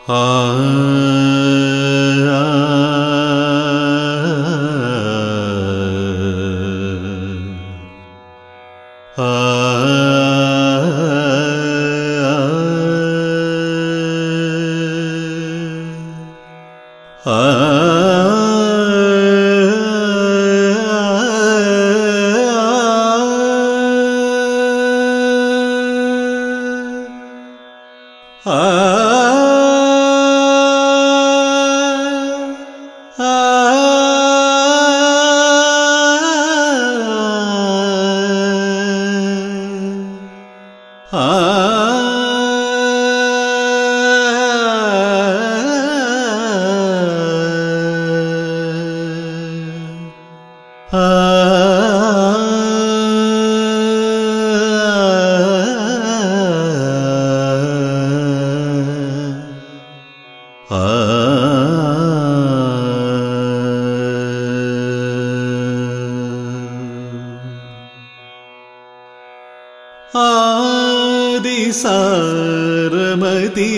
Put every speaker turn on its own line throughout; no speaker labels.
ആദിസാരമതി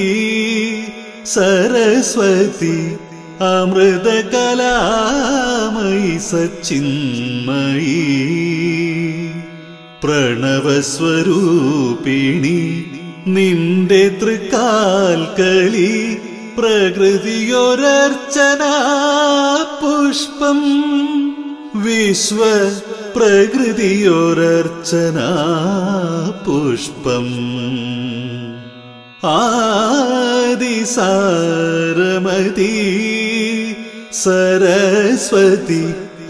സരസ്വതി അമൃതകലാമയി സച്ചിന്മയി പ്രണവസ്വരൂപിണി നിന്റെ തൃക്കാൽകളി പ്രകൃതിയൊരർച്ചന പുഷ്പം വിശ്വ പ്രകൃതിയൊരർച്ചന പുഷ്പം ആദിസാരമതി സരസ്വതി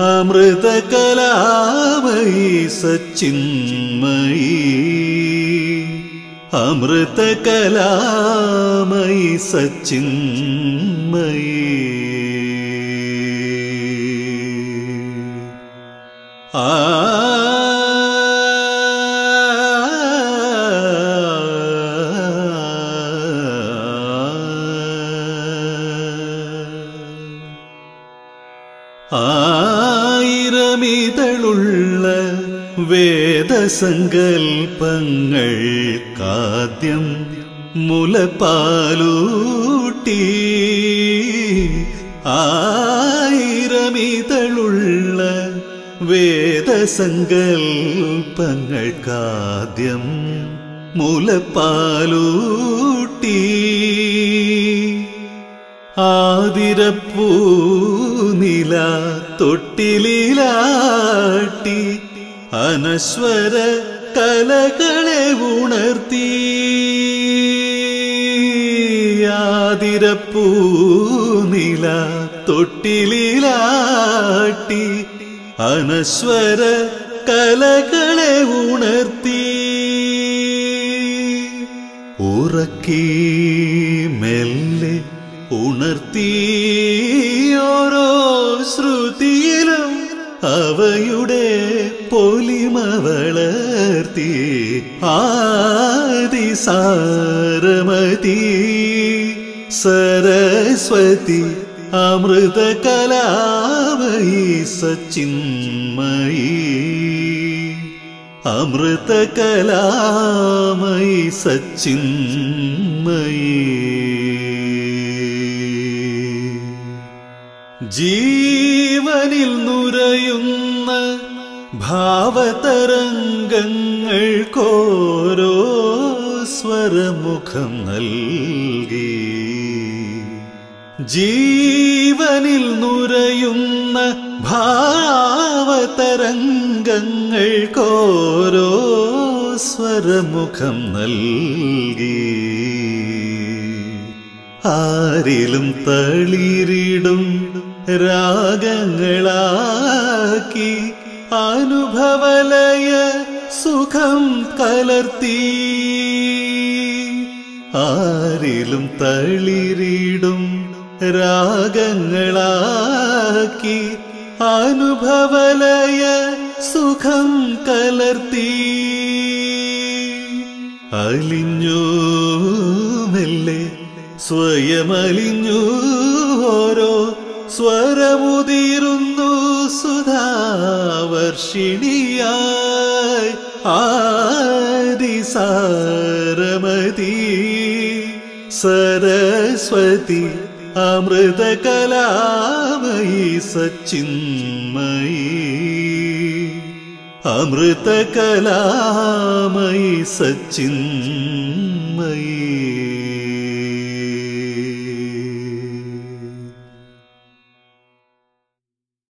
അമൃതകലാമയി സച്ചിന്മയി അമൃതകലാമയി സച്ചിന്മയി ആ ആയിരമിതളുള്ള വേദസങ്കൽപ്പങ്ങൾ കാദ്യം മുലപ്പാലൂട്ടി ആയിരമിതളുള്ള വേദസങ്കൽപ്പങ്ങൾക്കാദ്യം മുലപ്പാലൂട്ടി ആതിരപ്പൂനില തൊട്ടിലാട്ടി അനശ്വര കലകളെ ഉണർത്തി ആതിരപ്പൂനില തൊട്ടിലാട്ടി അനശ്വര കലകളെ ഉണർത്തി ഉറക്കി മെല്ലെ ഉണർത്തി ഓരോ ശ്രുതിയിലും അവയുടെ പൊലിമ വളർത്തി ആദിസാരമതി സരസ്വതി അമൃതകലാമയി സച്ചിന്മയി അമൃതകലാമയി സച്ചിന്മയി ജീവനിൽ നുരയുന്ന ഭാവതരംഗങ്ങൾക്കോരോ സ്വരമുഖം നൽകി ജീവനിൽ നുരയുന്ന ഭാവതരംഗങ്ങൾക്കോരോ സ്വരമുഖം നൽകി ആരിലും തളിരിടും രാഗങ്ങളാക്കി അനുഭവലയ സുഖം കലർത്തി ആരിലും തളിരിടും രാഗങ്ങളാക്കി അനുഭവലയ സുഖം കലർത്തി അലിഞ്ഞു മെല്ലെ സ്വയമലിഞ്ഞു ഓരോ സ്വരമുതിരുന്നു സുധാവർഷിണിയായി ആദിസാരമതി സരസ്വതി അമൃതകലാമയി സച്ചിന്മയി അമൃതകലാമയി സച്ചിന്മയി